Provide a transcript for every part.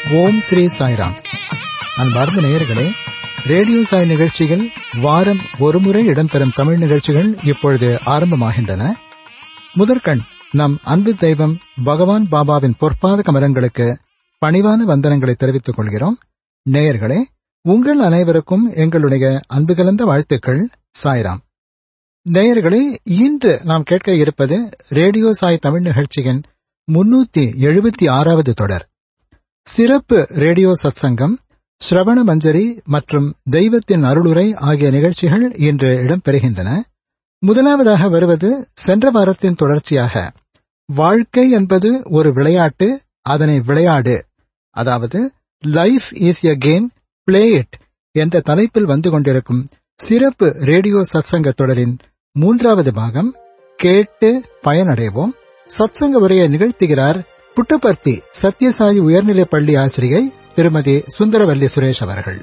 ஓம் ஸ்ரீ சாய்ராம் அன்பார்ந்த நேயர்களே ரேடியோ சாய் நிகழ்ச்சியில் வாரம் ஒருமுறை இடம்பெறும் தமிழ் நிகழ்ச்சிகள் இப்பொழுது ஆரம்பமாகின்றன முதற்கண் நம் அன்பு தெய்வம் பகவான் பாபாவின் பொற்பாத கமலங்களுக்கு பணிவான வந்தனங்களை தெரிவித்துக் கொள்கிறோம் நேயர்களே உங்கள் அனைவருக்கும் எங்களுடைய அன்பு கலந்த வாழ்த்துக்கள் சாய்ராம் நேயர்களே இன்று நாம் கேட்க இருப்பது ரேடியோ சாய் தமிழ் நிகழ்ச்சியின் முன்னூத்தி எழுபத்தி ஆறாவது தொடர் சிறப்பு ரேடியோ சத்சங்கம் ஸ்ரவண மஞ்சரி மற்றும் தெய்வத்தின் அருளுரை ஆகிய நிகழ்ச்சிகள் இன்று இடம்பெறுகின்றன முதலாவதாக வருவது சென்ற வாரத்தின் தொடர்ச்சியாக வாழ்க்கை என்பது ஒரு விளையாட்டு அதனை விளையாடு அதாவது life is a game play it என்ற தலைப்பில் வந்து கொண்டிருக்கும் சிறப்பு ரேடியோ சத்சங்க தொடரின் மூன்றாவது பாகம் கேட்டு பயனடைவோம் சத்சங்க உரையை நிகழ்த்துகிறார் புட்டபர்த்தி சத்யசாயி உயர்நிலைப் பள்ளி ஆசிரியை திருமதி சுந்தரவல்லி சுரேஷ் அவர்கள்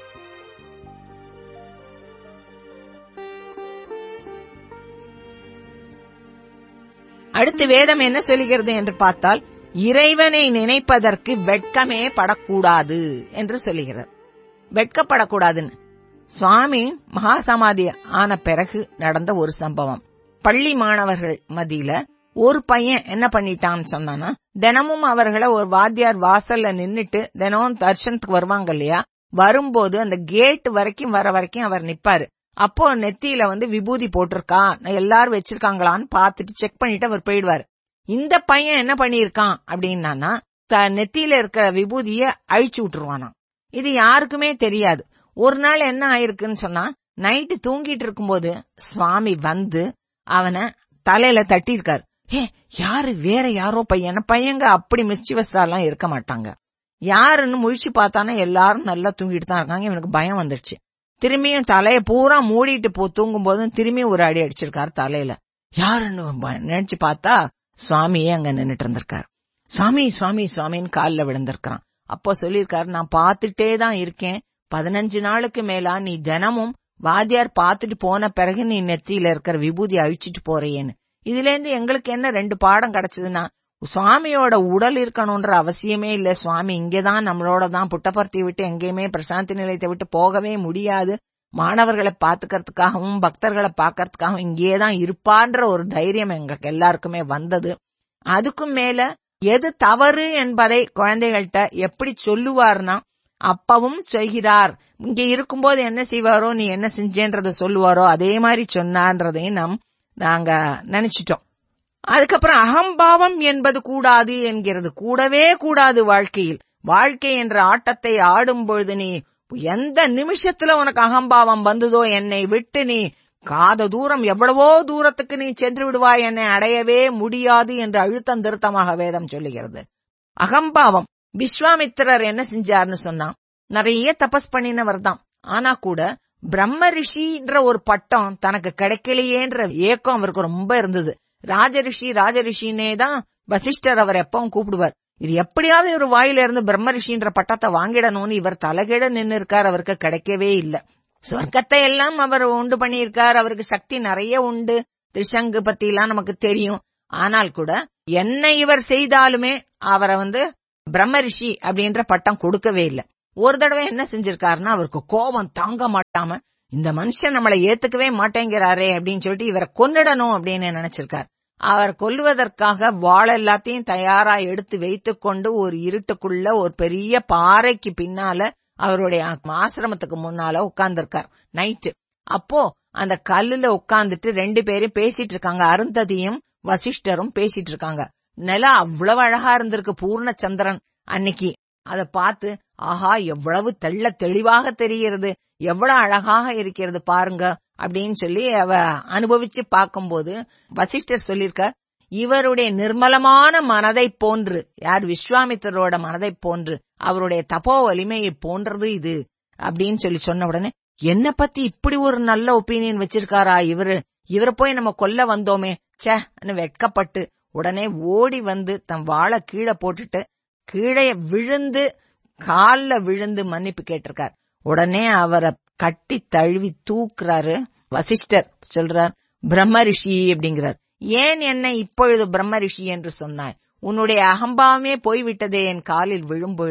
அடுத்து வேதம் என்ன சொல்லுகிறது என்று பார்த்தால் இறைவனை நினைப்பதற்கு வெட்கமே படக்கூடாது என்று சொல்லுகிறது வெட்கப்படக்கூடாதுன்னு சுவாமி மகாசமாதி ஆன பிறகு நடந்த ஒரு சம்பவம் பள்ளி மாணவர்கள் மத்தியில ஒரு பையன் என்ன பண்ணிட்டான்னு சொன்னானா தினமும் அவர்களை ஒரு வாத்தியார் வாசல்ல நின்னுட்டு தினமும் தர்ஷனத்துக்கு வருவாங்க இல்லையா வரும்போது அந்த கேட் வரைக்கும் வர வரைக்கும் அவர் நிப்பாரு அப்போ நெத்தியில வந்து விபூதி போட்டிருக்கா எல்லாரும் வச்சிருக்காங்களான்னு பாத்துட்டு செக் பண்ணிட்டு அவர் போயிடுவாரு இந்த பையன் என்ன பண்ணிருக்கான் அப்படின்னா நெத்தியில இருக்கிற விபூதிய அழிச்சு விட்டுருவானா இது யாருக்குமே தெரியாது ஒரு நாள் என்ன ஆயிருக்குன்னு சொன்னா நைட்டு தூங்கிட்டு இருக்கும்போது சுவாமி வந்து அவனை தலையில தட்டியிருக்காரு ஏ யாரு வேற யாரோ பையன் பையங்க அப்படி மிஸ்டிவஸாலாம் இருக்க மாட்டாங்க யாருன்னு முழிச்சு பார்த்தானா எல்லாரும் நல்லா தூங்கிட்டு தான் இருக்காங்க இவனுக்கு பயம் வந்துடுச்சு திரும்பியும் தலைய பூரா மூடிட்டு போ தூங்கும் போதும் திரும்பியும் ஒரு அடி அடிச்சிருக்காரு தலையில யாருன்னு நினைச்சு பார்த்தா சுவாமியே அங்க நின்னுட்டு இருந்திருக்காரு சுவாமி சுவாமி சுவாமின்னு காலில் விழுந்திருக்கான் அப்போ சொல்லியிருக்காரு நான் பார்த்துட்டே தான் இருக்கேன் பதினஞ்சு நாளுக்கு மேலா நீ தினமும் வாத்தியார் பார்த்துட்டு போன பிறகு நீ நெத்தியில இருக்கிற விபூதி அழிச்சிட்டு போறேன்னு இதுல இருந்து எங்களுக்கு என்ன ரெண்டு பாடம் கிடைச்சதுன்னா சுவாமியோட உடல் இருக்கணும்ன்ற அவசியமே இல்ல சுவாமி இங்கதான் நம்மளோட தான் புட்டபர்த்தி விட்டு எங்கேயுமே பிரசாந்தி நிலையத்தை விட்டு போகவே முடியாது மாணவர்களை பாத்துக்கிறதுக்காகவும் பக்தர்களை பாக்கறதுக்காகவும் இங்கேதான் இருப்பான்ற ஒரு தைரியம் எங்களுக்கு எல்லாருக்குமே வந்தது அதுக்கும் மேல எது தவறு என்பதை குழந்தைகள்கிட்ட எப்படி சொல்லுவார்னா அப்பவும் செய்கிறார் இங்க இருக்கும்போது என்ன செய்வாரோ நீ என்ன செஞ்சேன்றத சொல்லுவாரோ அதே மாதிரி சொன்னான்றதையும் நாம் நாங்க நினைச்சிட்டோம் அதுக்கப்புறம் அகம்பாவம் என்பது கூடாது என்கிறது கூடவே கூடாது வாழ்க்கையில் வாழ்க்கை என்ற ஆட்டத்தை ஆடும் பொழுது நீ எந்த நிமிஷத்துல உனக்கு அகம்பாவம் வந்ததோ என்னை விட்டு நீ காத தூரம் எவ்வளவோ தூரத்துக்கு நீ சென்று விடுவாய் என்னை அடையவே முடியாது என்று அழுத்தம் திருத்தமாக வேதம் சொல்லுகிறது அகம்பாவம் விஸ்வாமித்திரர் என்ன செஞ்சார்னு சொன்னா நிறைய தபஸ் பண்ணினவர் தான் ஆனா கூட பிரம்ம ரிஷின்ற ஒரு பட்டம் தனக்கு கிடைக்கலையேன்ற ஏக்கம் அவருக்கு ரொம்ப இருந்தது ராஜரிஷி ராஜரிஷினே தான் வசிஷ்டர் அவர் எப்பவும் கூப்பிடுவார் இது எப்படியாவது ஒரு வாயில இருந்து பிரம்ம ரிஷின்ற பட்டத்தை வாங்கிடணும்னு இவர் தலைகீழ நின்னு இருக்கார் அவருக்கு கிடைக்கவே இல்ல சொர்க்கத்தை எல்லாம் அவர் உண்டு பண்ணியிருக்கார் அவருக்கு சக்தி நிறைய உண்டு திரிசங்கு பத்தி எல்லாம் நமக்கு தெரியும் ஆனால் கூட என்ன இவர் செய்தாலுமே அவரை வந்து பிரம்ம ரிஷி அப்படின்ற பட்டம் கொடுக்கவே இல்லை ஒரு தடவை என்ன செஞ்சிருக்காருன்னா அவருக்கு கோபம் தாங்க மாட்டாம இந்த மனுஷன் நம்மளை ஏத்துக்கவே மாட்டேங்கிறாரே அப்படின்னு சொல்லிட்டு இவரை கொன்னிடணும் அப்படின்னு நினைச்சிருக்கார் அவர் கொல்லுவதற்காக வாள் எல்லாத்தையும் தயாரா எடுத்து வைத்து கொண்டு ஒரு இருட்டுக்குள்ள ஒரு பெரிய பாறைக்கு பின்னால அவருடைய ஆசிரமத்துக்கு முன்னால உட்கார்ந்துருக்கார் நைட்டு அப்போ அந்த கல்லுல உட்கார்ந்துட்டு ரெண்டு பேரும் பேசிட்டு இருக்காங்க அருந்ததியும் வசிஷ்டரும் பேசிட்டு இருக்காங்க நிலம் அவ்வளவு அழகா இருந்திருக்கு பூர்ண சந்திரன் அன்னைக்கு அத பார்த்து ஆஹா எவ்வளவு தெள்ள தெளிவாக தெரிகிறது எவ்வளவு அழகாக இருக்கிறது பாருங்க அப்படின்னு சொல்லி அவ அனுபவிச்சு பார்க்கும்போது வசிஷ்டர் சொல்லிருக்க இவருடைய நிர்மலமான மனதை போன்று யார் விஸ்வாமித்தரோட மனதை போன்று அவருடைய தப்போ வலிமையை போன்றது இது அப்படின்னு சொல்லி சொன்ன உடனே என்ன பத்தி இப்படி ஒரு நல்ல ஒப்பீனியன் வச்சிருக்காரா இவரு இவரை போய் நம்ம கொல்ல வந்தோமே சேன்னு வெட்கப்பட்டு உடனே ஓடி வந்து தன் வாழை கீழே போட்டுட்டு கீழே விழுந்து கால்ல விழுந்து மன்னிப்பு கேட்டிருக்கார் உடனே அவரை கட்டி தழுவி தூக்குறாரு வசிஷ்டர் சொல்றார் பிரம்ம ரிஷி அப்படிங்கிறார் ஏன் என்னை இப்பொழுது பிரம்ம ரிஷி என்று சொன்னாய் உன்னுடைய அகம்பாவமே போய்விட்டதே என் காலில் விழும்பொழுது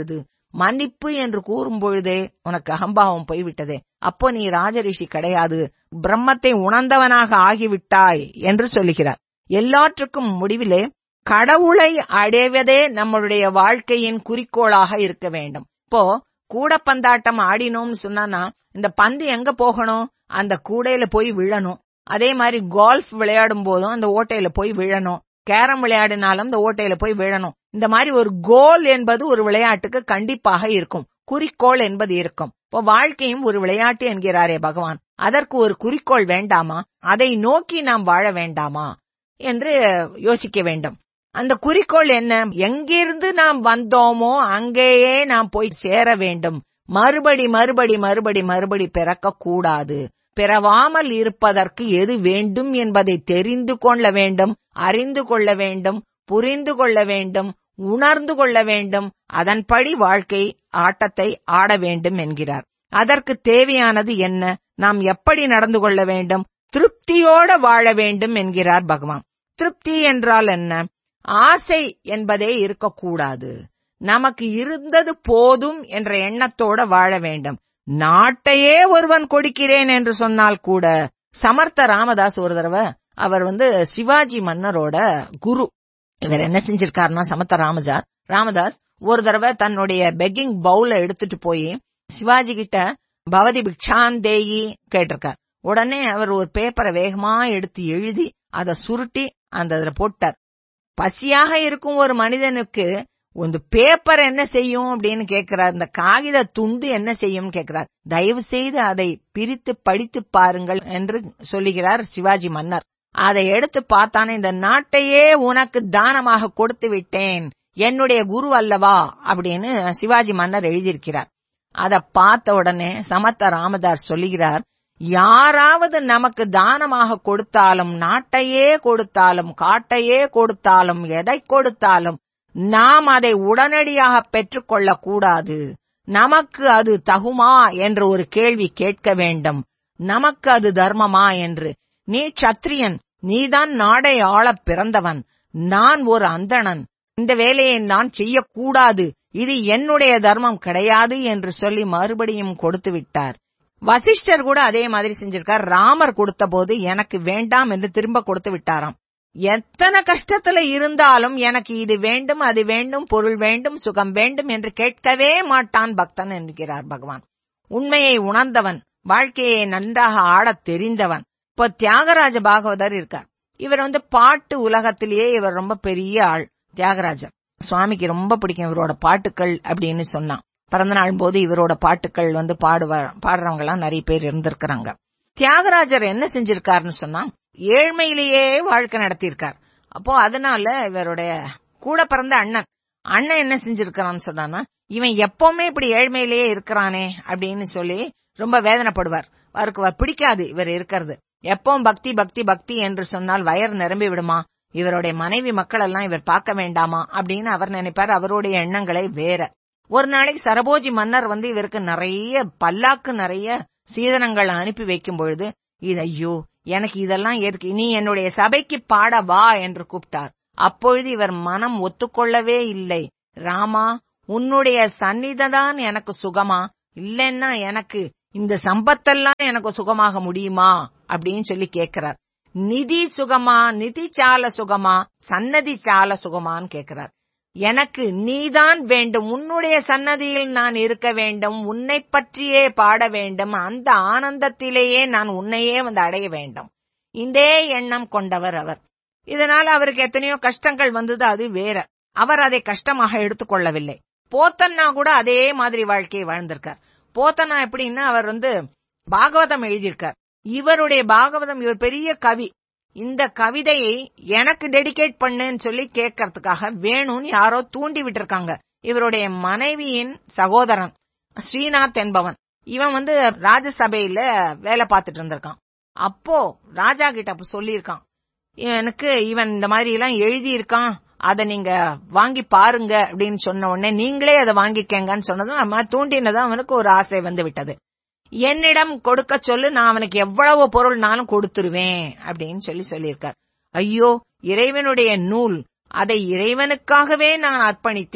மன்னிப்பு என்று கூறும் பொழுதே உனக்கு அகம்பாவம் போய்விட்டதே அப்போ நீ ராஜரிஷி கிடையாது பிரம்மத்தை உணர்ந்தவனாக ஆகிவிட்டாய் என்று சொல்லுகிறார் எல்லாற்றுக்கும் முடிவிலே கடவுளை அடைவதே நம்மளுடைய வாழ்க்கையின் குறிக்கோளாக இருக்க வேண்டும் இப்போ கூடப்பந்தாட்டம் ஆடினோம்னு சொன்னா இந்த பந்து எங்க போகணும் அந்த கூடையில போய் விழணும் அதே மாதிரி கோல்ஃப் விளையாடும் போதும் அந்த ஓட்டையில போய் விழணும் கேரம் விளையாடினாலும் இந்த ஓட்டையில போய் விழணும் இந்த மாதிரி ஒரு கோல் என்பது ஒரு விளையாட்டுக்கு கண்டிப்பாக இருக்கும் குறிக்கோள் என்பது இருக்கும் இப்போ வாழ்க்கையும் ஒரு விளையாட்டு என்கிறாரே பகவான் அதற்கு ஒரு குறிக்கோள் வேண்டாமா அதை நோக்கி நாம் வாழ வேண்டாமா என்று யோசிக்க வேண்டும் அந்த குறிக்கோள் என்ன எங்கிருந்து நாம் வந்தோமோ அங்கேயே நாம் போய் சேர வேண்டும் மறுபடி மறுபடி மறுபடி மறுபடி பிறக்க கூடாது பிறவாமல் இருப்பதற்கு எது வேண்டும் என்பதை தெரிந்து கொள்ள வேண்டும் அறிந்து கொள்ள வேண்டும் புரிந்து கொள்ள வேண்டும் உணர்ந்து கொள்ள வேண்டும் அதன்படி வாழ்க்கை ஆட்டத்தை ஆட வேண்டும் என்கிறார் அதற்கு தேவையானது என்ன நாம் எப்படி நடந்து கொள்ள வேண்டும் திருப்தியோட வாழ வேண்டும் என்கிறார் பகவான் திருப்தி என்றால் என்ன ஆசை என்பதே இருக்கக்கூடாது நமக்கு இருந்தது போதும் என்ற எண்ணத்தோட வாழ வேண்டும் நாட்டையே ஒருவன் கொடுக்கிறேன் என்று சொன்னால் கூட சமர்த்த ராமதாஸ் ஒரு தடவை அவர் வந்து சிவாஜி மன்னரோட குரு இவர் என்ன செஞ்சிருக்காருன்னா சமத்த ராமஜா ராமதாஸ் ஒரு தடவை தன்னுடைய பெக்கிங் பவுல எடுத்துட்டு போய் சிவாஜி கிட்ட பவதி பிக்ஷாந்தேயி கேட்டிருக்கார் உடனே அவர் ஒரு பேப்பரை வேகமா எடுத்து எழுதி அதை சுருட்டி அந்த அதுல போட்டார் பசியாக இருக்கும் ஒரு மனிதனுக்கு இந்த பேப்பர் என்ன செய்யும் அப்படின்னு கேட்கிறார் இந்த காகித துண்டு என்ன செய்யும் கேட்கிறார் தயவு செய்து அதை பிரித்து படித்து பாருங்கள் என்று சொல்லுகிறார் சிவாஜி மன்னர் அதை எடுத்து பார்த்தானே இந்த நாட்டையே உனக்கு தானமாக கொடுத்து விட்டேன் என்னுடைய குரு அல்லவா அப்படின்னு சிவாஜி மன்னர் எழுதியிருக்கிறார் அதை பார்த்த உடனே சமத்த ராமதாஸ் சொல்லுகிறார் யாராவது நமக்கு தானமாக கொடுத்தாலும் நாட்டையே கொடுத்தாலும் காட்டையே கொடுத்தாலும் எதை கொடுத்தாலும் நாம் அதை உடனடியாக பெற்றுக்கொள்ள கூடாது நமக்கு அது தகுமா என்று ஒரு கேள்வி கேட்க வேண்டும் நமக்கு அது தர்மமா என்று நீ சத்திரியன் நீதான் நாடை ஆளப் பிறந்தவன் நான் ஒரு அந்தணன் இந்த வேலையை நான் செய்யக்கூடாது இது என்னுடைய தர்மம் கிடையாது என்று சொல்லி மறுபடியும் கொடுத்து விட்டார் வசிஷ்டர் கூட அதே மாதிரி செஞ்சிருக்கார் ராமர் கொடுத்த போது எனக்கு வேண்டாம் என்று திரும்ப கொடுத்து விட்டாராம் எத்தனை கஷ்டத்துல இருந்தாலும் எனக்கு இது வேண்டும் அது வேண்டும் பொருள் வேண்டும் சுகம் வேண்டும் என்று கேட்கவே மாட்டான் பக்தன் என்கிறார் பகவான் உண்மையை உணர்ந்தவன் வாழ்க்கையை நன்றாக ஆடத் தெரிந்தவன் இப்போ தியாகராஜ பாகவதர் இருக்கார் இவர் வந்து பாட்டு உலகத்திலேயே இவர் ரொம்ப பெரிய ஆள் தியாகராஜர் சுவாமிக்கு ரொம்ப பிடிக்கும் இவரோட பாட்டுக்கள் அப்படின்னு சொன்னான் பிறந்த நாள் போது இவரோட பாட்டுக்கள் வந்து பாடுவார் பாடுறவங்க எல்லாம் நிறைய பேர் இருந்திருக்கிறாங்க தியாகராஜர் என்ன செஞ்சிருக்காருன்னு சொன்னா ஏழ்மையிலேயே வாழ்க்கை நடத்தியிருக்கார் அப்போ அதனால இவருடைய கூட பிறந்த அண்ணன் அண்ணன் என்ன செஞ்சிருக்கிறான்னு சொன்னான்னா இவன் எப்பவுமே இப்படி ஏழ்மையிலேயே இருக்கிறானே அப்படின்னு சொல்லி ரொம்ப வேதனைப்படுவார் அவருக்கு பிடிக்காது இவர் இருக்கிறது எப்பவும் பக்தி பக்தி பக்தி என்று சொன்னால் வயர் நிரம்பி விடுமா இவருடைய மனைவி மக்கள் எல்லாம் இவர் பார்க்க வேண்டாமா அப்படின்னு அவர் நினைப்பார் அவருடைய எண்ணங்களை வேற ஒரு நாளைக்கு சரபோஜி மன்னர் வந்து இவருக்கு நிறைய பல்லாக்கு நிறைய சீதனங்கள் அனுப்பி வைக்கும் பொழுது இது ஐயோ எனக்கு இதெல்லாம் எதுக்கு நீ என்னுடைய சபைக்கு பாட வா என்று கூப்பிட்டார் அப்பொழுது இவர் மனம் ஒத்துக்கொள்ளவே இல்லை ராமா உன்னுடைய சந்நிதான் எனக்கு சுகமா இல்லைன்னா எனக்கு இந்த சம்பத்தெல்லாம் எனக்கு சுகமாக முடியுமா அப்படின்னு சொல்லி கேட்கிறார் நிதி சுகமா நிதி சால சுகமா சன்னதி சால சுகமான்னு கேட்கிறார் எனக்கு நீதான் வேண்டும் உன்னுடைய சன்னதியில் நான் இருக்க வேண்டும் உன்னை பற்றியே பாட வேண்டும் அந்த ஆனந்தத்திலேயே நான் உன்னையே வந்து அடைய வேண்டும் இதே எண்ணம் கொண்டவர் அவர் இதனால அவருக்கு எத்தனையோ கஷ்டங்கள் வந்தது அது வேற அவர் அதை கஷ்டமாக எடுத்துக்கொள்ளவில்லை போத்தன்னா கூட அதே மாதிரி வாழ்க்கையை வாழ்ந்திருக்கார் போத்தனா எப்படின்னா அவர் வந்து பாகவதம் எழுதியிருக்கார் இவருடைய பாகவதம் இவர் பெரிய கவி இந்த கவிதையை எனக்கு டெடிகேட் பண்ணுன்னு சொல்லி கேட்கறதுக்காக வேணும்னு யாரோ தூண்டி விட்டுருக்காங்க இவருடைய மனைவியின் சகோதரன் ஸ்ரீநாத் என்பவன் இவன் வந்து ராஜசபையில வேலை பார்த்துட்டு இருந்திருக்கான் அப்போ ராஜா கிட்ட அப்ப சொல்லியிருக்கான் எனக்கு இவன் இந்த மாதிரி எல்லாம் எழுதி இருக்கான் அதை நீங்க வாங்கி பாருங்க அப்படின்னு சொன்ன உடனே நீங்களே அதை வாங்கிக்கங்கன்னு சொன்னதும் அம்மா தூண்டினதும் அவனுக்கு ஒரு ஆசை வந்து விட்டது என்னிடம் கொடுக்க சொல்லு நான் அவனுக்கு எவ்வளவு பொருள்னாலும் கொடுத்துருவேன் அப்படின்னு சொல்லி சொல்லியிருக்கார் ஐயோ இறைவனுடைய நூல் அதை இறைவனுக்காகவே நான் அர்ப்பணித்தேன்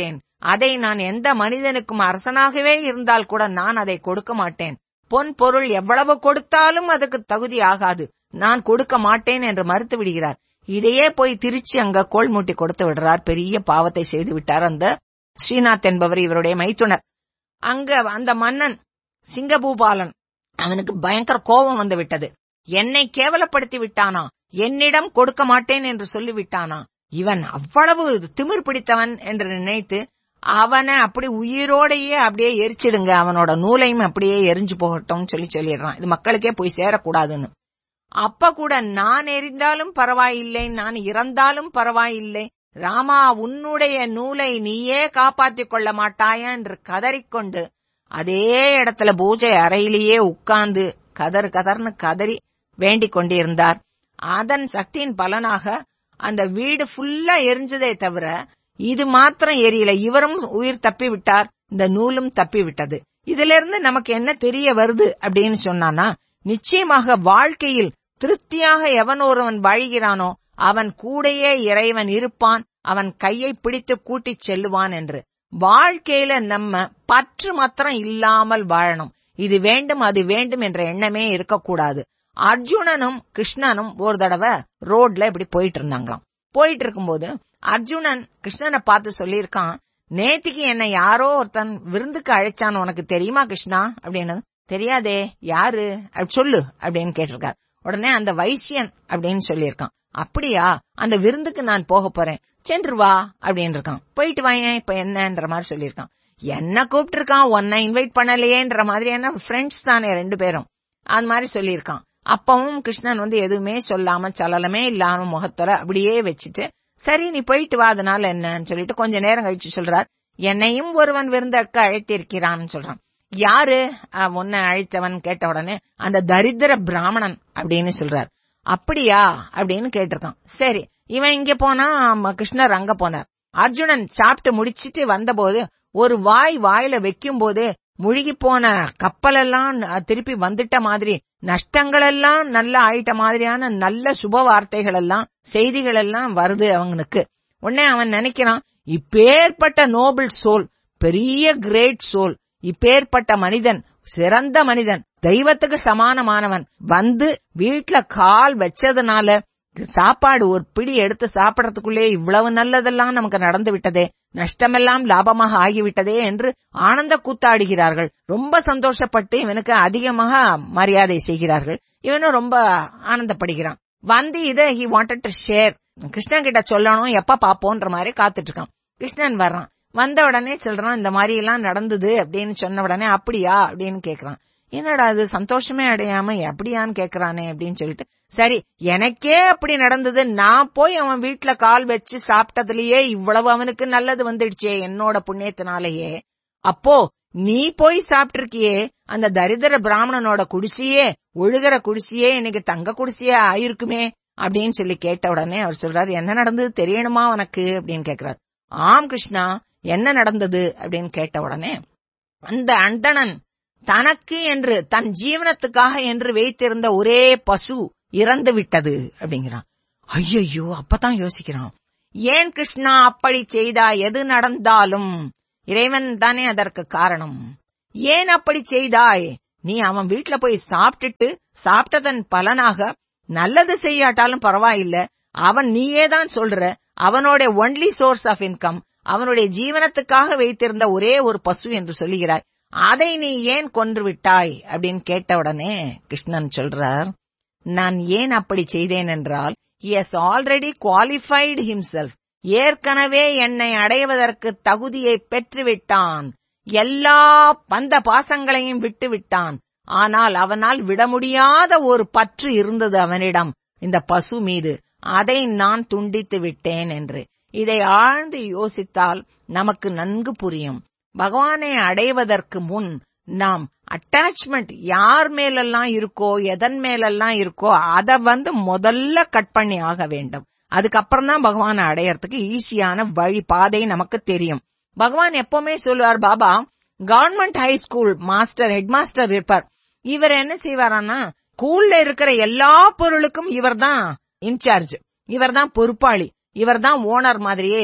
அதை நான் எந்த மனிதனுக்கும் அரசனாகவே இருந்தால் கூட நான் அதை கொடுக்க மாட்டேன் பொன் பொருள் எவ்வளவு கொடுத்தாலும் அதுக்கு தகுதி ஆகாது நான் கொடுக்க மாட்டேன் என்று மறுத்து விடுகிறார் இதையே போய் திருச்சி அங்க கோல் மூட்டி கொடுத்து விடுறார் பெரிய பாவத்தை செய்து விட்டார் அந்த ஸ்ரீநாத் என்பவர் இவருடைய மைத்துனர் அங்க அந்த மன்னன் சிங்கபூபாலன் அவனுக்கு பயங்கர கோபம் வந்து விட்டது என்னை கேவலப்படுத்தி விட்டானா என்னிடம் கொடுக்க மாட்டேன் என்று சொல்லிவிட்டானா இவன் அவ்வளவு திமிர் பிடித்தவன் என்று நினைத்து அவனை அப்படி உயிரோடையே அப்படியே எரிச்சிடுங்க அவனோட நூலையும் அப்படியே எரிஞ்சு போகட்டும் சொல்லி சொல்லிடுறான் இது மக்களுக்கே போய் சேரக்கூடாதுன்னு அப்ப கூட நான் எரிந்தாலும் பரவாயில்லை நான் இறந்தாலும் பரவாயில்லை ராமா உன்னுடைய நூலை நீயே காப்பாத்திக் கொள்ள மாட்டாயா என்று கதறிக்கொண்டு அதே இடத்துல பூஜை அறையிலேயே உட்கார்ந்து கதறு கதர்னு கதறி வேண்டிக் கொண்டிருந்தார் அதன் சக்தியின் பலனாக அந்த வீடு ஃபுல்லா எரிஞ்சதே தவிர இது மாத்திரம் எரியல இவரும் உயிர் தப்பி விட்டார் இந்த நூலும் தப்பி விட்டது இதுல இருந்து நமக்கு என்ன தெரிய வருது அப்படின்னு சொன்னானா நிச்சயமாக வாழ்க்கையில் திருப்தியாக எவன் ஒருவன் வாழ்கிறானோ அவன் கூடையே இறைவன் இருப்பான் அவன் கையை பிடித்து கூட்டிச் செல்லுவான் என்று வாழ்க்கையில நம்ம பற்று மாத்திரம் இல்லாமல் வாழணும் இது வேண்டும் அது வேண்டும் என்ற எண்ணமே இருக்கக்கூடாது அர்ஜுனனும் கிருஷ்ணனும் ஒரு தடவை ரோட்ல இப்படி போயிட்டு இருந்தாங்களாம் போயிட்டு இருக்கும்போது அர்ஜுனன் கிருஷ்ணனை பார்த்து சொல்லியிருக்கான் நேத்திக்கு என்னை யாரோ ஒருத்தன் விருந்துக்கு அழைச்சான் உனக்கு தெரியுமா கிருஷ்ணா அப்படின்னு தெரியாதே யாரு அப்படி சொல்லு அப்படின்னு கேட்டிருக்கார் உடனே அந்த வைசியன் அப்படின்னு சொல்லியிருக்கான் அப்படியா அந்த விருந்துக்கு நான் போக போறேன் சென்று வா அப்படின்னு இருக்கான் போயிட்டு வாயேன் இப்ப என்னன்ற மாதிரி சொல்லியிருக்கான் என்ன கூப்பிட்டு இருக்கான் உன்னை இன்வைட் பண்ணலையேன்ற மாதிரியான ஃப்ரெண்ட்ஸ் தானே ரெண்டு பேரும் அந்த மாதிரி சொல்லியிருக்கான் அப்பவும் கிருஷ்ணன் வந்து எதுவுமே சொல்லாம சலலமே இல்லாம முகத்துல அப்படியே வச்சுட்டு சரி நீ போயிட்டு வா அதனால என்னன்னு சொல்லிட்டு கொஞ்ச நேரம் கழிச்சு சொல்றார் என்னையும் ஒருவன் விருந்தக்க அழைத்திருக்கிறான்னு சொல்றான் யாரு உன்னை அழைத்தவன் கேட்ட உடனே அந்த தரித்திர பிராமணன் அப்படின்னு சொல்றார் அப்படியா அப்படின்னு கேட்டிருக்கான் சரி இவன் இங்க போனா கிருஷ்ணர் அங்க போனார் அர்ஜுனன் சாப்பிட்டு முடிச்சிட்டு வந்தபோது ஒரு வாய் வாயில வைக்கும் போது முழுகி போன கப்பலெல்லாம் திருப்பி வந்துட்ட மாதிரி நஷ்டங்கள் எல்லாம் நல்ல ஆயிட்ட மாதிரியான நல்ல சுப வார்த்தைகள் எல்லாம் செய்திகள் எல்லாம் வருது அவனுக்கு உடனே அவன் நினைக்கிறான் இப்பேற்பட்ட நோபல் சோல் பெரிய கிரேட் சோல் இப்பேற்பட்ட மனிதன் சிறந்த மனிதன் தெய்வத்துக்கு சமானமானவன் வந்து வீட்டுல கால் வச்சதுனால சாப்பாடு ஒரு பிடி எடுத்து சாப்பிடறதுக்குள்ளே இவ்வளவு நல்லதெல்லாம் நமக்கு நடந்து விட்டதே நஷ்டமெல்லாம் லாபமாக ஆகிவிட்டதே என்று ஆனந்த கூத்தாடுகிறார்கள் ரொம்ப சந்தோஷப்பட்டு இவனுக்கு அதிகமாக மரியாதை செய்கிறார்கள் இவனும் ரொம்ப ஆனந்தப்படுகிறான் வந்து இதை he wanted to share Krishnan கிட்ட சொல்லணும் எப்ப பாப்போன்ற மாதிரி காத்துட்டு இருக்கான் கிருஷ்ணன் வர்றான் வந்த உடனே சொல்றான் இந்த மாதிரி எல்லாம் நடந்தது அப்படின்னு சொன்ன உடனே அப்படியா அப்படின்னு கேக்குறான் என்னடா அது சந்தோஷமே அடையாம எப்படியான்னு கேக்குறானே அப்படின்னு சொல்லிட்டு சரி எனக்கே அப்படி நடந்தது நான் போய் அவன் வீட்டுல கால் வச்சு சாப்பிட்டதுலயே இவ்வளவு அவனுக்கு நல்லது வந்துடுச்சே என்னோட புண்ணியத்தினாலேயே அப்போ நீ போய் சாப்பிட்டிருக்கியே அந்த தரித்திர பிராமணனோட குடிசையே ஒழுகிற குடிசையே இன்னைக்கு தங்க குடிசையே ஆயிருக்குமே அப்படின்னு சொல்லி கேட்ட உடனே அவர் சொல்றாரு என்ன நடந்தது தெரியணுமா உனக்கு அப்படின்னு கேக்குறாரு ஆம் கிருஷ்ணா என்ன நடந்தது அப்படின்னு கேட்ட உடனே அந்த அந்தணன் தனக்கு என்று தன் ஜீவனத்துக்காக என்று வைத்திருந்த ஒரே பசு இறந்து விட்டது அப்படிங்கிறான் ஐயோ அப்பதான் யோசிக்கிறான் ஏன் கிருஷ்ணா அப்படி செய்தா எது நடந்தாலும் இறைவன் தானே அதற்கு காரணம் ஏன் அப்படி செய்தாய் நீ அவன் வீட்டுல போய் சாப்பிட்டுட்டு சாப்பிட்டதன் பலனாக நல்லது செய்யாட்டாலும் பரவாயில்ல அவன் நீயே தான் சொல்ற அவனோட ஒன்லி சோர்ஸ் ஆஃப் இன்கம் அவனுடைய ஜீவனத்துக்காக வைத்திருந்த ஒரே ஒரு பசு என்று சொல்லுகிறாய் அதை நீ ஏன் கொன்று விட்டாய் அப்படின்னு கேட்ட உடனே கிருஷ்ணன் சொல்றார் நான் ஏன் அப்படி செய்தேன் என்றால் எஸ் ஆல்ரெடி குவாலிஃபைடு ஹிம்செல்ஃப் ஏற்கனவே என்னை அடைவதற்கு தகுதியை பெற்றுவிட்டான் எல்லா பந்த பாசங்களையும் விட்டு விட்டான் ஆனால் அவனால் விட முடியாத ஒரு பற்று இருந்தது அவனிடம் இந்த பசு மீது அதை நான் துண்டித்து விட்டேன் என்று இதை ஆழ்ந்து யோசித்தால் நமக்கு நன்கு புரியும் பகவானை அடைவதற்கு முன் நாம் அட்டாச்மெண்ட் யார் மேலெல்லாம் இருக்கோ எதன் மேலெல்லாம் இருக்கோ அத வந்து முதல்ல கட் பண்ணி ஆக வேண்டும் அதுக்கப்புறம் தான் பகவானை அடையறதுக்கு ஈஸியான வழி பாதை நமக்கு தெரியும் பகவான் எப்பவுமே சொல்லுவார் Baba government high school master head master இருப்பார் இவர் என்ன செய்வாரான்னா ஸ்கூல்ல இருக்கிற எல்லா பொருளுக்கும் இவர் தான் இன்சார்ஜ் இவர் தான் பொறுப்பாளி இவர் தான் ஓனர் மாதிரியே இருப்பார்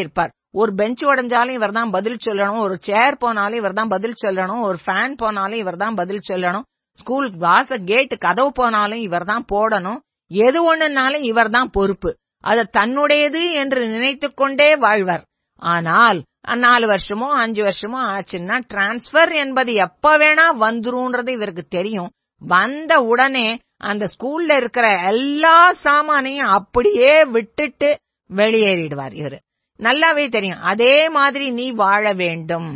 ஒரு பெஞ்ச் உடைஞ்சாலும் இவர் தான் பதில் சொல்லணும் ஒரு சேர் போனாலும் இவர் தான் பதில் சொல்லணும் ஒரு ஃபேன் போனாலும் இவர் தான் பதில் சொல்லணும் ஸ்கூல் வாச கேட் கதவு போனாலும் இவர் தான் போடணும் எது ஒண்ணுனாலும் இவர் தான் பொறுப்பு அது தன்னுடையது என்று நினைத்துக் கொண்டே வாழ்வர் ஆனால் நாலு வருஷமோ அஞ்சு வருஷமோ ஆச்சுன்னா டிரான்ஸ்பர் என்பது எப்ப வேணா வந்துரும்ன்றது இவருக்கு தெரியும் வந்த உடனே அந்த ஸ்கூல்ல இருக்கிற எல்லா சாமானையும் அப்படியே விட்டுட்டு வெளியேறிடுவார் இவரு நல்லாவே தெரியும் அதே மாதிரி நீ வாழ வேண்டும்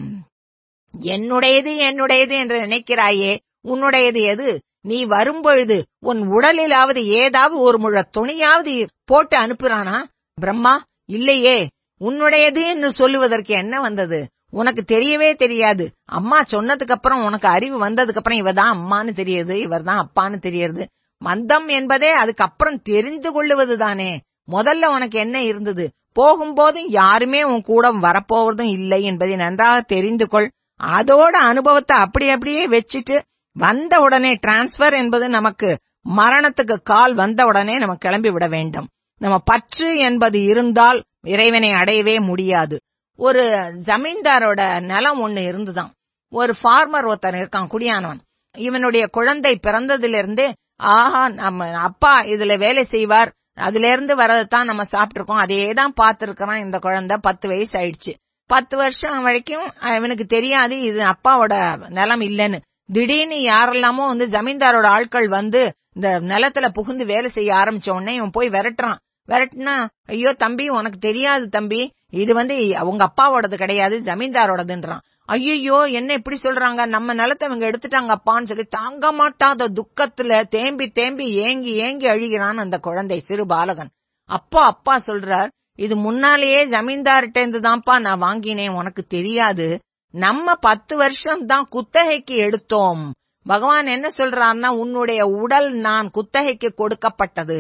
என்னுடையது என்னுடையது என்று நினைக்கிறாயே உன்னுடையது எது நீ வரும்பொழுது உன் உடலிலாவது ஏதாவது ஒரு முழ துணியாவது போட்டு அனுப்புறானா பிரம்மா இல்லையே உன்னுடையது என்று சொல்லுவதற்கு என்ன வந்தது உனக்கு தெரியவே தெரியாது அம்மா சொன்னதுக்கு அப்புறம் உனக்கு அறிவு வந்ததுக்கு அப்புறம் இவ தான் அம்மான்னு தெரியுது இவர் தான் அப்பான்னு தெரியுது மந்தம் என்பதே அதுக்கப்புறம் தெரிந்து கொள்ளுவது தானே முதல்ல உனக்கு என்ன இருந்தது போகும்போதும் யாருமே உன் கூட வரப்போவதும் இல்லை என்பதை நன்றாக தெரிந்து கொள் அதோட அனுபவத்தை அப்படி அப்படியே வச்சுட்டு வந்த உடனே டிரான்ஸ்பர் என்பது நமக்கு மரணத்துக்கு கால் வந்த உடனே நம்ம கிளம்பி விட வேண்டும் நம்ம பற்று என்பது இருந்தால் இறைவனை அடையவே முடியாது ஒரு ஜமீன்தாரோட நிலம் ஒண்ணு இருந்துதான் ஒரு ஃபார்மர் ஒருத்தன் இருக்கான் குடியானவன் இவனுடைய குழந்தை பிறந்ததிலிருந்து ஆஹா நம்ம அப்பா இதுல வேலை செய்வார் அதுல இருந்து வரதான் நம்ம சாப்பிட்டிருக்கோம் அதே தான் பார்த்திருக்கிறான் இந்த குழந்தை பத்து வயசு ஆயிடுச்சு பத்து வருஷம் வரைக்கும் இவனுக்கு தெரியாது இது அப்பாவோட நிலம் இல்லைன்னு திடீர்னு யாரெல்லாமோ வந்து ஜமீன்தாரோட ஆட்கள் வந்து இந்த நிலத்துல புகுந்து வேலை செய்ய ஆரம்பிச்ச உடனே இவன் போய் விரட்டுறான் விரட்டுனா ஐயோ தம்பி உனக்கு தெரியாது தம்பி இது வந்து உங்க அப்பாவோடது கிடையாது ஜமீன்தாரோடதுன்றான் ஐயோ என்ன இப்படி சொல்றாங்க நம்ம நிலத்தை இவங்க எடுத்துட்டாங்க அப்பான்னு சொல்லி தாங்க மாட்டாத துக்கத்துல தேம்பி தேம்பி ஏங்கி ஏங்கி அழுகிறான் அந்த குழந்தை சிறு பாலகன் அப்பா அப்பா சொல்றார் இது முன்னாலேயே ஜமீன்தார்கிட்ட இருந்து தான்ப்பா நான் வாங்கினேன் உனக்கு தெரியாது நம்ம பத்து வருஷம் தான் குத்தகைக்கு எடுத்தோம் பகவான் என்ன சொல்றாருன்னா உன்னுடைய உடல் நான் குத்தகைக்கு கொடுக்கப்பட்டது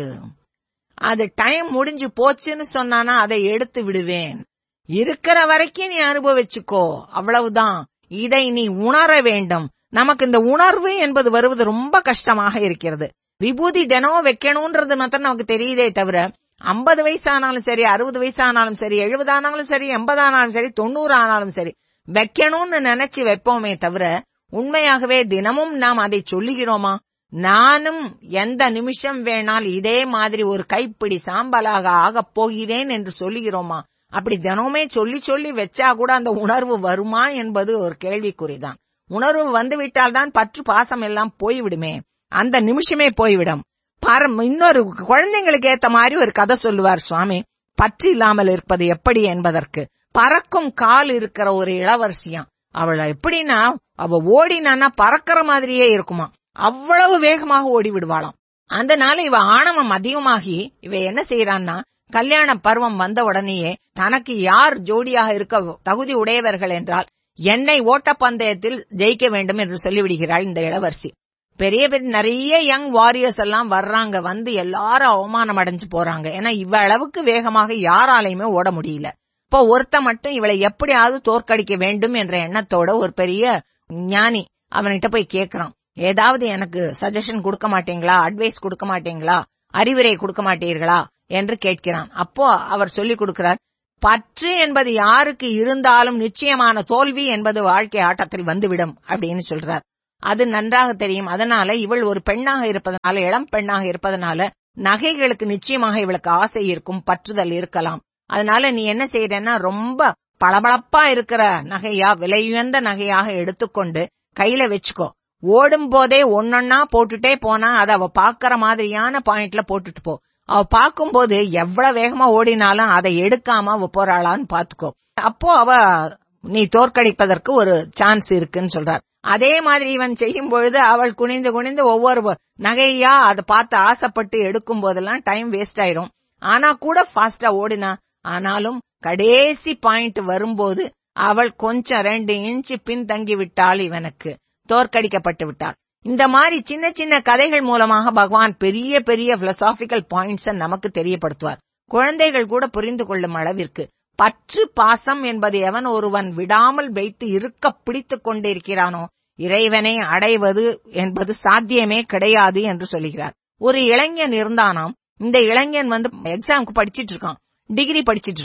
அது டைம் முடிஞ்சு போச்சுன்னு சொன்னானா அதை எடுத்து விடுவேன் இருக்கிற வரைக்கும் நீ அனுபவிச்சுக்கோ அவ்வளவுதான் இதை நீ உணர வேண்டும் நமக்கு இந்த உணர்வு என்பது வருவது ரொம்ப கஷ்டமாக இருக்கிறது விபூதி தினம் வைக்கணும்ன்றது மாத்திரம் நமக்கு தெரியுதே தவிர ஐம்பது வயசு ஆனாலும் சரி அறுபது வயசு ஆனாலும் சரி எழுபது ஆனாலும் சரி எண்பது ஆனாலும் சரி தொண்ணூறு ஆனாலும் சரி வைக்கணும்னு நினைச்சு வைப்போமே தவிர உண்மையாகவே தினமும் நாம் அதை சொல்லுகிறோமா நானும் எந்த நிமிஷம் வேணால் இதே மாதிரி ஒரு கைப்பிடி சாம்பலாக ஆகப் போகிறேன் என்று சொல்லுகிறோமா அப்படி தினமே சொல்லி சொல்லி வச்சா கூட அந்த உணர்வு வருமா என்பது ஒரு கேள்விக்குறிதான் உணர்வு வந்துவிட்டால் தான் பற்று பாசம் எல்லாம் போய்விடுமே அந்த நிமிஷமே போய்விடும் பரம் இன்னொரு குழந்தைங்களுக்கு ஏத்த மாதிரி ஒரு கதை சொல்லுவார் சுவாமி பற்று இல்லாமல் இருப்பது எப்படி என்பதற்கு பறக்கும் கால் இருக்கிற ஒரு இளவரசியாம் அவளை எப்படின்னா அவ ஓடினான்னா பறக்கிற மாதிரியே இருக்குமா அவ்வளவு வேகமாக ஓடி விடுவாளாம் அதனால இவ ஆணவம் அதிகமாகி இவ என்ன செய்யறான்னா கல்யாண பருவம் வந்த உடனேயே தனக்கு யார் ஜோடியாக இருக்க தகுதி உடையவர்கள் என்றால் என்னை ஓட்டப்பந்தயத்தில் ஜெயிக்க வேண்டும் என்று சொல்லிவிடுகிறாள் இந்த இளவரசி பெரிய பெரிய நிறைய யங் வாரியர்ஸ் எல்லாம் வர்றாங்க வந்து எல்லாரும் அவமானம் அடைஞ்சு போறாங்க ஏன்னா இவ அளவுக்கு வேகமாக யாராலையுமே ஓட முடியல இப்போ ஒருத்த மட்டும் இவளை எப்படியாவது தோற்கடிக்க வேண்டும் என்ற எண்ணத்தோட ஒரு பெரிய ஞானி அவன்கிட்ட போய் கேக்குறான் ஏதாவது எனக்கு சஜஷன் கொடுக்க மாட்டீங்களா அட்வைஸ் கொடுக்க மாட்டீங்களா அறிவுரை கொடுக்க மாட்டீர்களா என்று கேட்கிறான் அப்போ அவர் சொல்லிக் கொடுக்கிறார் பற்று என்பது யாருக்கு இருந்தாலும் நிச்சயமான தோல்வி என்பது வாழ்க்கை ஆட்டத்தில் வந்துவிடும் அப்படின்னு சொல்றார் அது நன்றாக தெரியும் அதனால இவள் ஒரு பெண்ணாக இருப்பதனால இளம் பெண்ணாக இருப்பதனால நகைகளுக்கு நிச்சயமாக இவளுக்கு ஆசை இருக்கும் பற்றுதல் இருக்கலாம் அதனால நீ என்ன செய்யறன்னா ரொம்ப பளபளப்பா இருக்கிற நகையா விலையுயர்ந்த நகையாக எடுத்துக்கொண்டு கையில வச்சுக்கோ ஓடும் போதே ஒன்னொன்னா போட்டுட்டே போனா அத அவ பாக்குற மாதிரியான பாயிண்ட்ல போட்டுட்டு போ அவ பாக்கும்போது எவ்வளவு வேகமா ஓடினாலும் அதை எடுக்காம அவ போறாளான்னு பாத்துக்கோ அப்போ அவ நீ தோற்கடிப்பதற்கு ஒரு சான்ஸ் இருக்குன்னு சொல்றார் அதே மாதிரி இவன் செய்யும் பொழுது அவள் குனிந்து குனிந்து ஒவ்வொரு நகையா அதை பார்த்து ஆசைப்பட்டு எடுக்கும் போதெல்லாம் டைம் வேஸ்ட் ஆயிரும் ஆனா கூட ஃபாஸ்டா ஓடினா ஆனாலும் கடைசி பாயிண்ட் வரும்போது அவள் கொஞ்சம் ரெண்டு இன்ச்சு பின்தங்கி விட்டாள் இவனுக்கு தோற்கடிக்கப்பட்டு விட்டாள் இந்த மாதிரி சின்ன சின்ன கதைகள் மூலமாக பகவான் பெரிய பெரிய பிலசாபிக்கல் பாயிண்ட்ஸ் நமக்கு தெரியப்படுத்துவார் குழந்தைகள் கூட புரிந்து கொள்ளும் அளவிற்கு பற்று பாசம் என்பது எவன் ஒருவன் விடாமல் வைத்து இருக்க பிடித்துக் கொண்டிருக்கிறானோ இறைவனை அடைவது என்பது சாத்தியமே கிடையாது என்று சொல்லுகிறார் ஒரு இளைஞன் இருந்தானாம் இந்த இளைஞன் வந்து எக்ஸாம்க்கு படிச்சிட்டு இருக்கான் டிகிரி படிச்சிட்டு இருக்கான்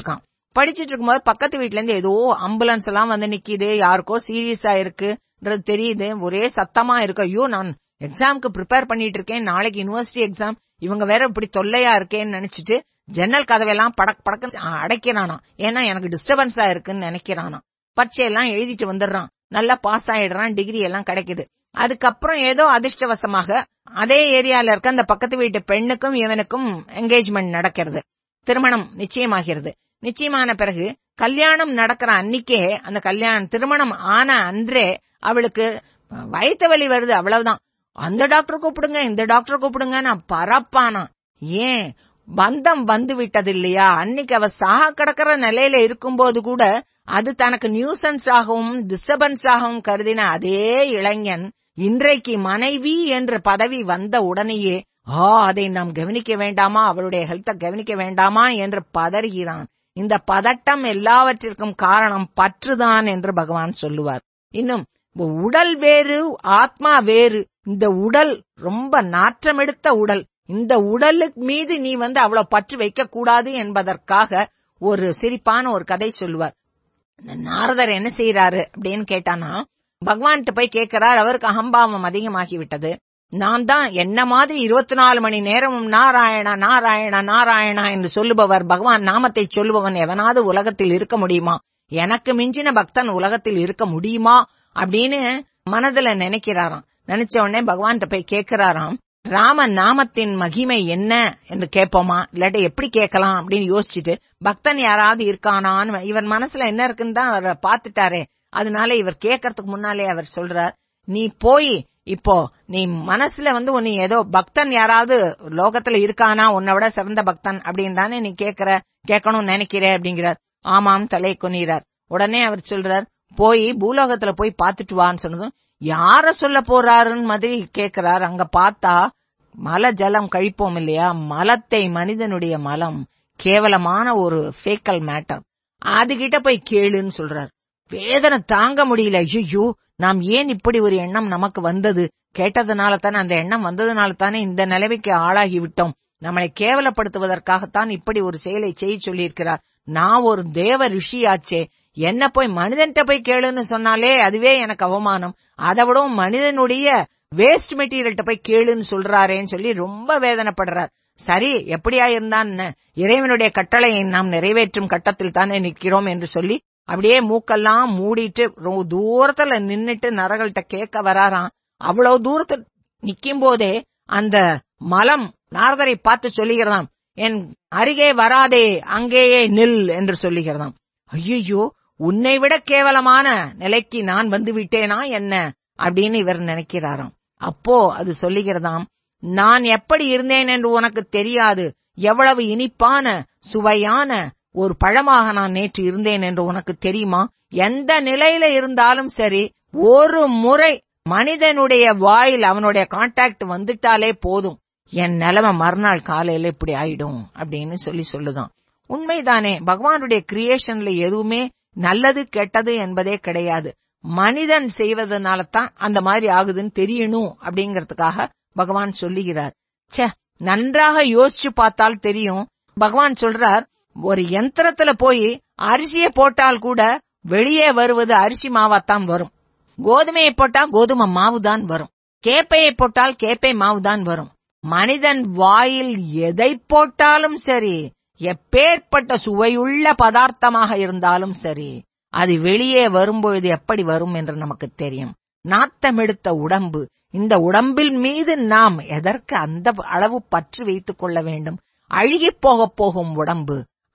படிச்சிட்டு இருக்கும்போது பக்கத்து வீட்ல இருந்து ஏதோ ஆம்புலன்ஸ் எல்லாம் வந்து நிக்கிது யாருக்கோ சீரியஸா இருக்குன்றது தெரியுது ஒரே சத்தமா இருக்கு ஐயோ நான் எக்ஸாம்க்கு ப்ரிப்பேர் பண்ணிட்டு இருக்கேன் நாளைக்கு யுனிவர்சிட்டி எக்ஸாம் இவங்க வேற இப்படி தொல்லையா இருக்கேன்னு நினைச்சிட்டு ஜன்னல் கதவெல்லாம் படக் படக்கு அடைக்கிறானா ஏன்னா எனக்கு டிஸ்டர்பன்ஸா இருக்குன்னு நினைக்கிறானா பரீட்சையெல்லாம் எழுதிட்டு வந்துடுறான் நல்லா பாஸ் ஆயிடுறான் டிகிரி எல்லாம் கிடைக்குது அதுக்கப்புறம் ஏதோ அதிர்ஷ்டவசமாக அதே ஏரியால இருக்க அந்த பக்கத்து வீட்டு பெண்ணுக்கும் இவனுக்கும் என்கேஜ்மெண்ட் நடக்கிறது திருமணம் நிச்சயமாகிறது நிச்சயமான பிறகு கல்யாணம் நடக்கிற அன்னிக்கே அந்த கல்யாணம் திருமணம் ஆன அன்றே அவளுக்கு வயிற்று வலி வருது அவ்வளவுதான் அந்த டாக்டர் கூப்பிடுங்க இந்த டாக்டர் கூப்பிடுங்க நான் பரப்பானா ஏன் பந்தம் வந்து விட்டது இல்லையா அன்னைக்கு அவ சாக கிடக்கிற நிலையில இருக்கும்போது கூட அது தனக்கு நியூசன்ஸ் ஆகவும் டிஸ்டர்பன்ஸ் ஆகவும் கருதின அதே இளைஞன் இன்றைக்கு மனைவி என்ற பதவி வந்த உடனேயே ஆ அதை நாம் கவனிக்க வேண்டாமா அவளுடைய ஹெல்த்தை கவனிக்க வேண்டாமா என்று பதறுகிறான் இந்த பதட்டம் எல்லாவற்றிற்கும் காரணம் பற்றுதான் என்று பகவான் சொல்லுவார் இன்னும் உடல் வேறு ஆத்மா வேறு இந்த உடல் ரொம்ப நாற்றமெடுத்த உடல் இந்த உடலுக்கு மீது நீ வந்து அவ்வளவு பற்று வைக்க கூடாது என்பதற்காக ஒரு சிரிப்பான ஒரு கதை சொல்லுவார் இந்த நாரதர் என்ன செய்யறாரு அப்படின்னு கேட்டானா பகவான்கிட்ட போய் கேட்கிறார் அவருக்கு அகம்பாவம் அதிகமாகி விட்டது நான் தான் என்ன மாதிரி இருபத்தி நாலு மணி நேரமும் நாராயணா நாராயணா நாராயணா என்று சொல்லுபவர் பகவான் நாமத்தை சொல்லுபவன் எவனாவது உலகத்தில் இருக்க முடியுமா எனக்கு மிஞ்சின பக்தன் உலகத்தில் இருக்க முடியுமா அப்படின்னு மனதுல நினைக்கிறாராம் நினைச்ச உடனே பகவான்கிட்ட போய் கேட்கிறாராம் ராம நாமத்தின் மகிமை என்ன என்று கேட்போமா இல்லாட்டி எப்படி கேட்கலாம் அப்படின்னு யோசிச்சுட்டு பக்தன் யாராவது இருக்கானான்னு இவன் மனசுல என்ன இருக்குன்னு தான் அவர் பாத்துட்டாரே அதனால இவர் கேட்கறதுக்கு முன்னாலே அவர் சொல்றார் நீ போய் இப்போ நீ மனசுல வந்து நீ ஏதோ பக்தன் யாராவது லோகத்துல இருக்கானா உன்னை விட சிறந்த பக்தன் அப்படின்னு தானே நீ கேக்குற கேட்கணும்னு நினைக்கிற அப்படிங்கிறார் ஆமாம் தலை கொன்னிறார் உடனே அவர் சொல்றார் போய் பூலோகத்துல போய் பாத்துட்டு வான்னு சொன்னதும் யார சொல்ல போறாருன்னு மாதிரி கேக்குறார் அங்க பார்த்தா மல ஜலம் கழிப்போம் இல்லையா மலத்தை மனிதனுடைய மலம் கேவலமான ஒரு ஃபேக்கல் மேட்டர் அதுகிட்ட போய் கேளுன்னு சொல்றார் வேதனை தாங்க முடியல ஐயோ நாம் ஏன் இப்படி ஒரு எண்ணம் நமக்கு வந்தது கேட்டதுனால தானே அந்த எண்ணம் வந்ததுனால தானே இந்த நிலைமைக்கு ஆளாகி விட்டோம் நம்மளை கேவலப்படுத்துவதற்காகத்தான் இப்படி ஒரு செயலை செய்ய சொல்லியிருக்கிறார் நான் ஒரு தேவ ரிஷியாச்சே என்ன போய் மனிதன்கிட்ட போய் கேளுன்னு சொன்னாலே அதுவே எனக்கு அவமானம் அதை விடவும் மனிதனுடைய வேஸ்ட் மெட்டீரியல்கிட்ட போய் கேளுன்னு சொல்றாரேன்னு சொல்லி ரொம்ப வேதனைப்படுறார் சரி எப்படியா இருந்தான் இறைவனுடைய கட்டளையை நாம் நிறைவேற்றும் கட்டத்தில் தானே நிற்கிறோம் என்று சொல்லி அப்படியே மூக்கெல்லாம் மூடிட்டு தூரத்துல நின்னுட்டு நரகள்கிட்ட கேட்க வராராம் அவ்வளவு தூரத்துல நிக்கும் போதே அந்த மலம் நாரதரை பார்த்து சொல்லுகிறதாம் என் அருகே வராதே அங்கேயே நில் என்று சொல்லுகிறதாம் ஐயோ உன்னை விட கேவலமான நிலைக்கு நான் வந்து விட்டேனா என்ன அப்படின்னு இவர் நினைக்கிறாராம் அப்போ அது சொல்லுகிறதாம் நான் எப்படி இருந்தேன் என்று உனக்கு தெரியாது எவ்வளவு இனிப்பான சுவையான ஒரு பழமாக நான் நேற்று இருந்தேன் என்று உனக்கு தெரியுமா எந்த நிலையில இருந்தாலும் சரி ஒரு முறை மனிதனுடைய வாயில் அவனுடைய கான்டாக்ட் வந்துட்டாலே போதும் என் நிலைமை மறுநாள் காலையில இப்படி ஆயிடும் அப்படின்னு சொல்லி சொல்லுதான் உண்மைதானே பகவானுடைய கிரியேஷன்ல எதுவுமே நல்லது கெட்டது என்பதே கிடையாது மனிதன் செய்வதனால தான் அந்த மாதிரி ஆகுதுன்னு தெரியணும் அப்படிங்கறதுக்காக பகவான் சொல்லுகிறார் சே நன்றாக யோசிச்சு பார்த்தால் தெரியும் பகவான் சொல்றார் ஒரு யந்திரத்துல போய் அரிசியை போட்டால் கூட வெளியே வருவது அரிசி மாவாத்தான் வரும் கோதுமையை போட்டா கோதுமை மாவு தான் வரும் கேப்பையை போட்டால் கேப்பை மாவு தான் வரும் மனிதன் வாயில் எதை போட்டாலும் சரி எப்பேற்பட்ட சுவையுள்ள பதார்த்தமாக இருந்தாலும் சரி அது வெளியே வரும்பொழுது எப்படி வரும் என்று நமக்கு தெரியும் நாத்தமெடுத்த உடம்பு இந்த உடம்பில் மீது நாம் எதற்கு அந்த அளவு பற்று வைத்துக் கொள்ள வேண்டும் அழுகி போக போகும் உடம்பு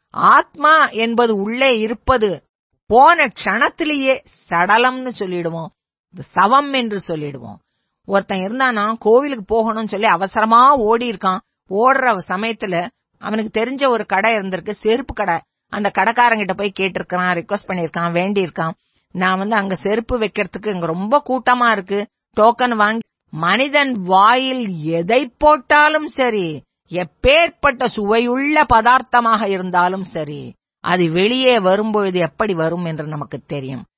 ஆத்மா என்பது உள்ளே இருப்பது போன க்ஷணத்திலேயே சடலம்னு சொல்லிடுவோம் சவம் என்று சொல்லிடுவோம் ஒருத்தன் இருந்தானா கோவிலுக்கு போகணும்னு சொல்லி அவசரமா ஓடி இருக்கான் ஓடுற சமயத்துல அவனுக்கு தெரிஞ்ச ஒரு கடை இருந்திருக்கு செருப்பு கடை அந்த கடைக்காரங்கிட்ட போய் கேட்டிருக்கான் ரிக்வஸ்ட் பண்ணிருக்கான் வேண்டி இருக்கான் நான் வந்து அங்க செருப்பு வைக்கிறதுக்கு இங்க ரொம்ப கூட்டமா இருக்கு டோக்கன் வாங்கி மனிதன் வாயில் எதை போட்டாலும் சரி எப்பேற்பட்ட சுவையுள்ள பதார்த்தமாக இருந்தாலும் சரி அது வெளியே வரும்பொழுது எப்படி வரும் என்று நமக்கு தெரியும்